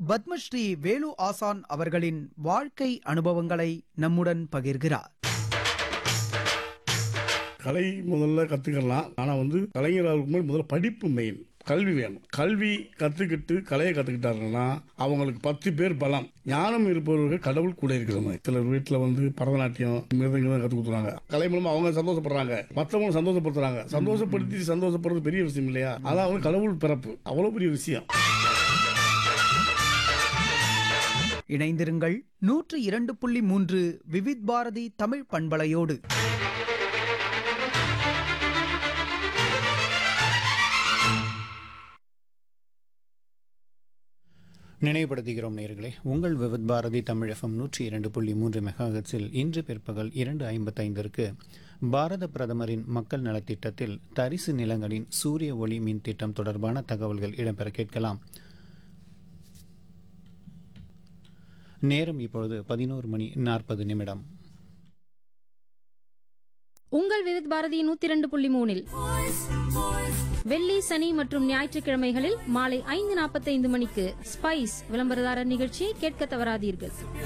பத்மஸ்ரீ வேலு ஆசான் அவர்களின் வாழ்க்கை அனுபவங்களை நம்முடன் பகிர்கிறார் கலை முதல்ல கத்துக்கலாம் ஆனா வந்து கலைஞராக முன்னாடி முதல்ல படிப்பு மெயின் கல்வி வேணும் கல்வி கத்துக்கிட்டு கலையை கத்துக்கிட்டாங்கன்னா அவங்களுக்கு பத்து பேர் பலம் ஞானம் இருப்பவர்கள் கடவுள் கூட இருக்கிற மாதிரி சிலர் வீட்டில் வந்து பரதநாட்டியம் மிருதங்கம் கற்றுக் கொடுத்துறாங்க கலை மூலமா அவங்க சந்தோஷப்படுறாங்க மற்றவங்க சந்தோஷப்படுத்துறாங்க சந்தோஷப்படுத்தி சந்தோஷப்படுறது பெரிய விஷயம் இல்லையா அதான் வந்து கடவுள் பிறப்பு அவ்வளவு பெரிய விஷயம் இணைந்திருங்கள் நூற்று இரண்டு புள்ளி மூன்று விவித் பாரதி தமிழ் பண்பலையோடு நினைவுபடுத்துகிறோம் நேயர்களே உங்கள் விவித் பாரதி தமிழ் எஃப்எம் நூற்றி இரண்டு புள்ளி மூன்று மெகாஹெட்ஸில் இன்று பிற்பகல் இரண்டு ஐம்பத்தைந்திற்கு பாரத பிரதமரின் மக்கள் நலத்திட்டத்தில் தரிசு நிலங்களின் சூரிய ஒளி மின் திட்டம் தொடர்பான தகவல்கள் இடம்பெற கேட்கலாம் நேரம் இப்பொழுது பதினோரு மணி நாற்பது நிமிடம் உங்கள் விவித் பாரதி நூத்தி இரண்டு புள்ளி மூணில் வெள்ளி சனி மற்றும் ஞாயிற்றுக்கிழமைகளில் மாலை ஐந்து நாற்பத்தைந்து மணிக்கு ஸ்பைஸ் விளம்பரதாரர் நிகழ்ச்சியை கேட்க தவறாதீர்கள்